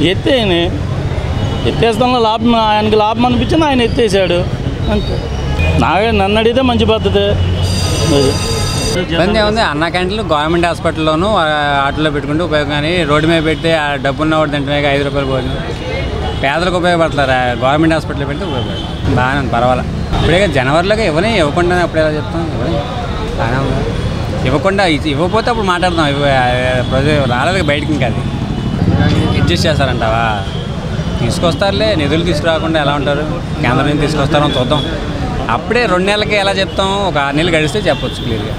ఎత్తేయని ఎత్తేస్తాంలో లాభం ఆయనకి లాభం అనిపించింది ఆయన ఎత్తేసాడు అంతే నాగే నన్ను అడిగితే మంచి పద్ధతి అది. ఇబ్బంది ఏముంది అన్న క్యాంటీన్లు గవర్నమెంట్ హాస్పిటల్లోనూ ఆ, ఆటోలో పెట్టుకుంటే ఉపయోగం కానీ రోడ్డు మీద పెడితే ఆ డబ్బు ఉన్నవాడు తింటే ఐదు రూపాయలు భోజనం పేదలకు ఉపయోగపడతారు ఆ గవర్నమెంట్ హాస్పిటల్ పెడితే ఉపయోగపడతారు బాగానే ఉంది పర్వాలేదు ఇప్పుడే కదా జనవరిలోకి ఇవ్వని ఇవ్వకుండా అప్పుడు ఎలా చెప్తాం ఇవ్వని బాగానే ఉంది ఇవ్వకుండా ఇ- ఇవ్వకపోతే అప్పుడు మాట్లాడదాం ఇవ్వ ప్రజలు రాలేదు బయటికి ఇంకా అది అడ్జస్ట్ చేస్తారంటావా తీసుకొస్తారులే నిధులు తీసుకురాకుండా ఎలా ఉంటారు కేంద్రం నుంచి తీసుకొస్తారో చూద్దాం అప్పుడే రెండు నెలలకి ఎలా చెప్తాం ఒక ఆరు నెలలు గడిస్తే చెప్పొచ్చు క్లియర్గా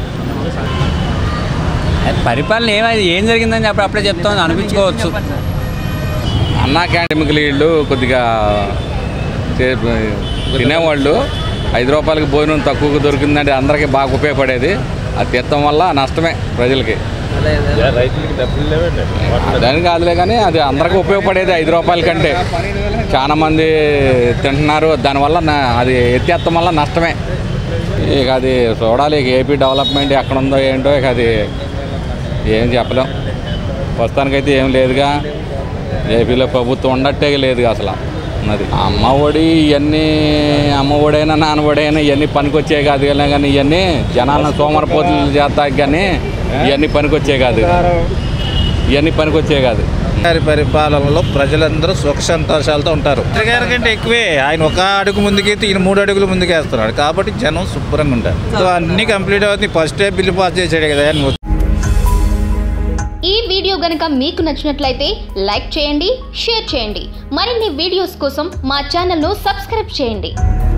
అది పరిపాలన ఏమైంది ఏం జరిగిందని చెప్పి అప్పుడే చెప్తాం అనిపించుకోవచ్చు అన్నా క్యాంటీన్కి వీళ్ళు కొద్దిగా చే- తినేవాళ్ళు ఐదు రూపాయలకి భోజనం తక్కువగా దొరికిందంటే అందరికీ బాగా ఉపయోగపడేది అది తీర్థం వల్ల నష్టమే ప్రజలకి దాని కాదులే కానీ అది అందరికీ ఉపయోగపడేది ఐదు రూపాయల కంటే చాలా మంది తింటున్నారు దానివల్ల నా- అది ఎత్తేత్తం వల్ల నష్టమే ఇక అది చూడాలి ఇక ఏపీ డెవలప్మెంట్ ఎక్కడ ఉందో ఏంటో ఇక అది ఏం చెప్పలేం ప్రస్తుతానికైతే ఏం లేదుగా ఏపీలో ప్రభుత్వం ఉండట్టే లేదుగా అసలు అది అమ్మ ఒడి ఇవన్నీ అమ్మ ఒడైనా నాన్న ఒడైనా ఇవన్నీ పనికొచ్చే కాదు కానీ కానీ ఇవన్నీ జనాలను సోమరపోతులు చేస్తా కానీ ఇవన్నీ పనికొచ్చే కాదు ఇవన్నీ పనికొచ్చే కాదు గారి పరిపాలనలో ప్రజలందరూ సుఖ సంతోషాలతో ఉంటారు చంద్ర గారి కంటే ఎక్కువే ఆయన ఒక అడుగు ముందుకైతే ఈయన మూడు అడుగులు ముందుకేస్తున్నాడు కాబట్టి జనం శుభ్రంగా ఉంటారు సో అన్ని కంప్లీట్ అవుతుంది ఫస్టే బిల్లు పాస్ చేసాడు కదా ఆయన ఈ వీడియో గనుక మీకు నచ్చినట్లయితే లైక్ చేయండి షేర్ చేయండి మరిన్ని వీడియోస్ కోసం మా ఛానల్ను సబ్స్క్రైబ్ చేయండి